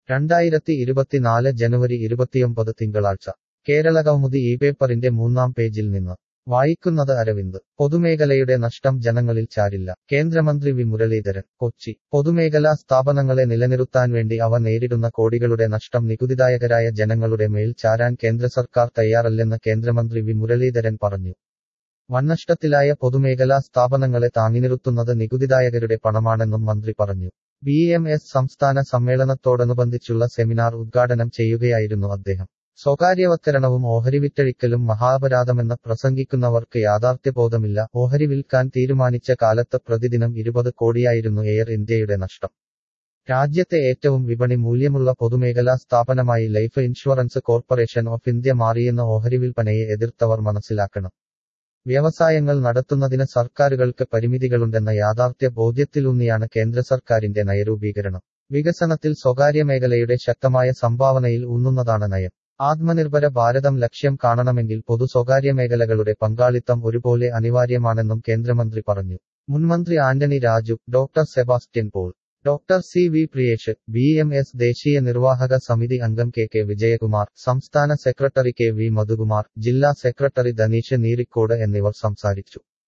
രണ്ടായിരത്തി ഇരുപത്തിനാല് ജനുവരി ഇരുപത്തിയൊമ്പത് തിങ്കളാഴ്ച കേരളകൗമുദി ഈ പേപ്പറിന്റെ മൂന്നാം പേജിൽ നിന്ന് വായിക്കുന്നത് അരവിന്ദ് പൊതുമേഖലയുടെ നഷ്ടം ജനങ്ങളിൽ ചാരില്ല കേന്ദ്രമന്ത്രി വി മുരളീധരൻ കൊച്ചി പൊതുമേഖലാ സ്ഥാപനങ്ങളെ നിലനിർത്താൻ വേണ്ടി അവ നേരിടുന്ന കോടികളുടെ നഷ്ടം നികുതിദായകരായ ജനങ്ങളുടെ മേൽ ചാരാൻ കേന്ദ്ര സർക്കാർ തയ്യാറല്ലെന്ന് കേന്ദ്രമന്ത്രി വി മുരളീധരൻ പറഞ്ഞു വന്നഷ്ടത്തിലായ പൊതുമേഖലാ സ്ഥാപനങ്ങളെ താങ്ങിനിർത്തുന്നത് നികുതിദായകരുടെ പണമാണെന്നും മന്ത്രി പറഞ്ഞു ബി എം എസ് സംസ്ഥാന സമ്മേളനത്തോടനുബന്ധിച്ചുള്ള സെമിനാർ ഉദ്ഘാടനം ചെയ്യുകയായിരുന്നു അദ്ദേഹം സ്വകാര്യവത്കരണവും ഓഹരി വിറ്റഴിക്കലും മഹാപരാധമെന്ന് പ്രസംഗിക്കുന്നവർക്ക് യാഥാർത്ഥ്യബോധമില്ല ഓഹരി വിൽക്കാൻ തീരുമാനിച്ച കാലത്ത് പ്രതിദിനം ഇരുപത് കോടിയായിരുന്നു എയർ ഇന്ത്യയുടെ നഷ്ടം രാജ്യത്തെ ഏറ്റവും വിപണി മൂല്യമുള്ള പൊതുമേഖലാ സ്ഥാപനമായി life insurance corporation of India മാറിയെന്ന ഓഹരി വിൽപ്പനയെ എതിർത്തവർ മനസ്സിലാക്കണം വ്യവസായങ്ങൾ നടത്തുന്നതിന് സർക്കാരുകൾക്ക് പരിമിതികളുണ്ടെന്ന യാഥാർത്ഥ്യ ബോധ്യത്തിലൂന്നിയാണ് കേന്ദ്ര സർക്കാരിന്റെ നയരൂപീകരണം വികസനത്തിൽ സ്വകാര്യ മേഖലയുടെ ശക്തമായ സംഭാവനയിൽ ഊന്നുന്നതാണ് നയം ആത്മനിർഭര ഭാരതം ലക്ഷ്യം കാണണമെങ്കിൽ പൊതു സ്വകാര്യ മേഖലകളുടെ പങ്കാളിത്തം ഒരുപോലെ അനിവാര്യമാണെന്നും കേന്ദ്രമന്ത്രി പറഞ്ഞു മുൻമന്ത്രി Antony Raju doctor Sebastian Paul doctor C V Priyesh B M S ദേശീയ നിർവാഹക സമിതി അംഗം കെ കെ വിജയകുമാർ സംസ്ഥാന സെക്രട്ടറി കെ വി മധുകുമാർ ജില്ലാ സെക്രട്ടറി ധനീഷ് നീരിക്കോട് എന്നിവർ സംസാരിച്ചു